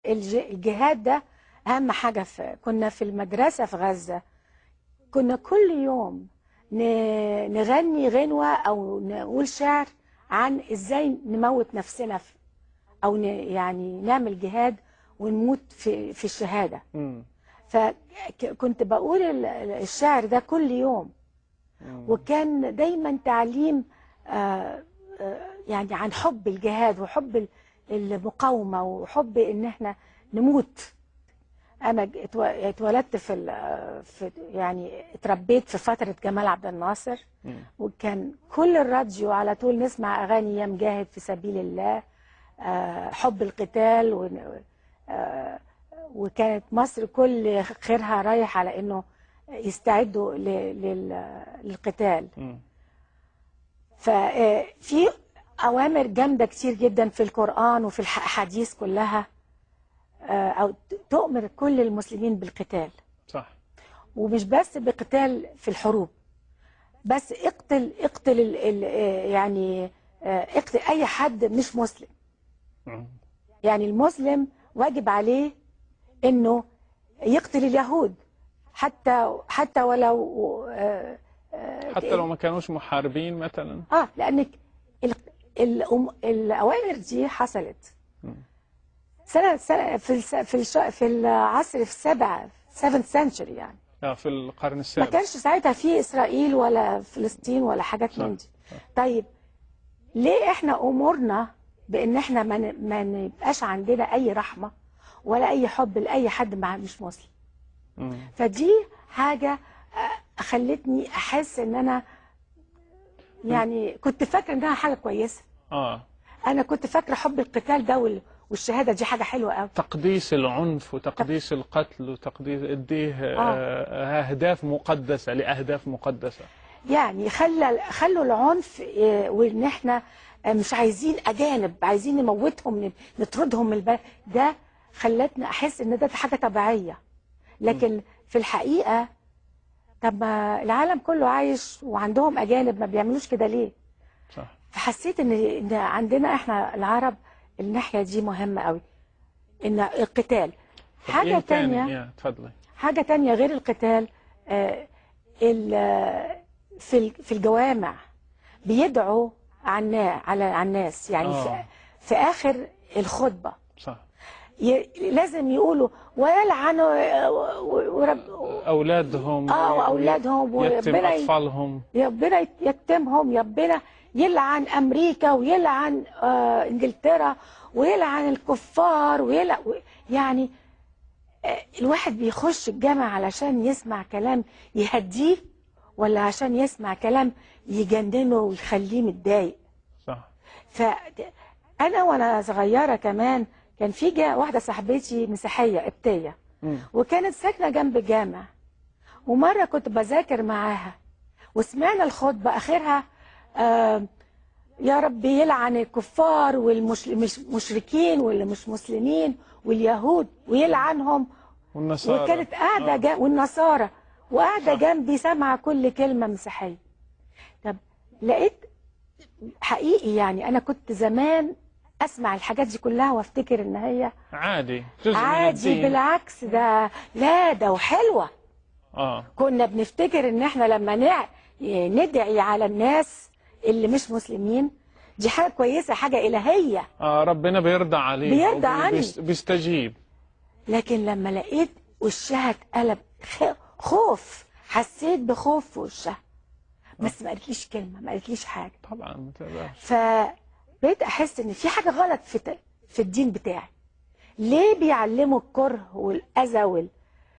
الج- الجهاد ده اهم حاجه في كنا في المدرسه في غزه كنا كل يوم ن- نغني غنوه او نقول شعر عن ازاي نموت نفسنا في او ن- يعني نعمل جهاد ونموت في في الشهاده مم. فكنت بقول ال- ال- الشعر ده كل يوم مم. وكان دايما تعليم آه، آه، يعني عن حب الجهاد وحب ال- المقاومة وحب ان احنا نموت انا ج- اتو- اتولدت في, ال- في يعني اتربيت في فترة جمال عبد الناصر مم. وكان كل الراديو على طول نسمع اغاني يا مجاهد في سبيل الله آه، حب القتال ون- آه، وكانت مصر كل خيرها رايح على انه يستعدوا ل- لل- للقتال مم. ففي اوامر جامده كتير جدا في القران وفي الاحاديث كلها آه، او ت- تؤمر كل المسلمين بالقتال صح ومش بس بقتال في الحروب بس اقتل اقتل ال ال آه، يعني آه، اقتل اي حد مش مسلم مم. يعني المسلم واجب عليه انه يقتل اليهود حتى حتى ولو آه، آه، حتى لو ما كانوش محاربين مثلا اه لانك ال... ال... الاوامر دي حصلت مم. سنه سنه في الس... في الش... في العصر في السابع 7 سنتشري يعني آه، في القرن ما السابع كانش ساعتها في اسرائيل ولا فلسطين ولا حاجات صح، من دي صح. طيب ليه احنا امورنا بان احنا ما, ن... ما نبقاش عندنا اي رحمه ولا اي حب لاي حد مع مش مسلم مم. فدي حاجه آه، خلتني احس ان انا يعني كنت فاكره انها حاجه كويسه اه انا كنت فاكره حب القتال ده وال- والشهاده دي حاجه حلوه قوي تقديس العنف وتقديس القتل وتقديس اديه آه، اهداف مقدسه لاهداف مقدسه يعني خلى خلوا العنف آه، وان احنا آه، مش عايزين اجانب عايزين نموتهم ن- نطردهم من البلد ده خلتني احس ان ده حاجه طبيعيه لكن في الحقيقه طب ما العالم كله عايش وعندهم اجانب ما بيعملوش كده ليه صح فحسيت ان ان عندنا احنا العرب الناحيه دي مهمه قوي ان القتال طب حاجه إيه تاني؟ تانية يا تفضلي حاجة تانية غير القتال آه، ال- آه، في ال- في الجوامع بيدعوا عنا على على الناس يعني في, آه. في آخر الخطبة صح ي- لازم يقولوا ويلعنوا آه، و- ورب اولادهم اه واولادهم يتم وربنا ي- اطفالهم ربنا يت- يكتمهم ربنا يلعن امريكا ويلعن آه انجلترا ويلعن الكفار ويلعن يعني آه الواحد بيخش الجامع علشان يسمع كلام يهديه ولا عشان يسمع كلام يجننه ويخليه متضايق صح فانا وانا صغيره كمان كان في جا واحده صاحبتي مسيحيه قبطيه مم. وكانت ساكنه جنب الجامع ومره كنت بذاكر معاها وسمعنا الخطبه اخرها آه يا رب يلعن الكفار والمشركين واللي مش مسلمين واليهود ويلعنهم والنصارى وكانت قاعده آه. جا والنصارى وقاعده صح. جنبي سامعه كل كلمه مسيحيه طب لقيت حقيقي يعني انا كنت زمان اسمع الحاجات دي كلها وافتكر ان هي عادي جزء من عادي الدين بالعكس ده لا ده وحلوه اه كنا بنفتكر ان احنا لما نع... ندعي على الناس اللي مش مسلمين دي حاجه كويسه حاجه الهيه اه ربنا بيرضى عليه بيرضى وبي- عني. بيس- بيستجيب لكن لما لقيت وشها اتقلب خ- خوف حسيت بخوف في وشها بس ما قالتليش كلمه ما قالتليش حاجه طبعا ما تقدرش. فبقيت احس ان في حاجه غلط في ت- في الدين بتاعي ليه بيعلموا الكره والاذى وال...